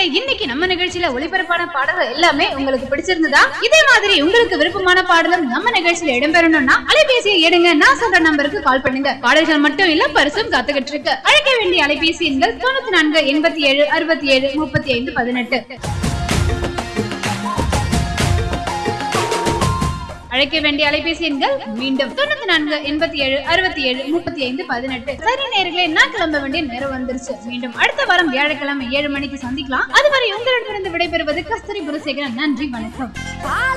நேர்களே இன்னைக்கு நம்ம நிகழ்ச்சியில ஒளிபரப்பான பாடல்கள் எல்லாமே உங்களுக்கு பிடிச்சிருந்ததா இதே மாதிரி உங்களுக்கு விருப்பமான பாடலும் நம்ம நிகழ்ச்சியில இடம்பெறணும்னா அலைபேசியை எடுங்க நான் சொல்ற நம்பருக்கு கால் பண்ணுங்க பாடல்கள் மட்டும் இல்ல பரிசும் காத்துக்கிட்டு இருக்கு அழைக்க வேண்டிய அலைபேசி எண்கள் தொண்ணூத்தி நான்கு எண்பத்தி ஏழு அறுபத்தி ஏழு முப்பத்தி ஐந்து பதினெட்டு அழைக்க வேண்டிய அலைபேசி எண்கள் மீண்டும் தொண்ணூத்தி நான்கு எண்பத்தி ஏழு அறுபத்தி ஏழு முப்பத்தி ஐந்து பதினெட்டு சரி நேர்களே நான் கிளம்ப வேண்டிய நேரம் வந்துருச்சு மீண்டும் அடுத்த வாரம் வியாழக்கிழமை ஏழு மணிக்கு சந்திக்கலாம் அதுவரை உங்களிடமிருந்து விடைபெறுவது கஸ்தூரி குலசேகரன் நன்றி வணக்கம்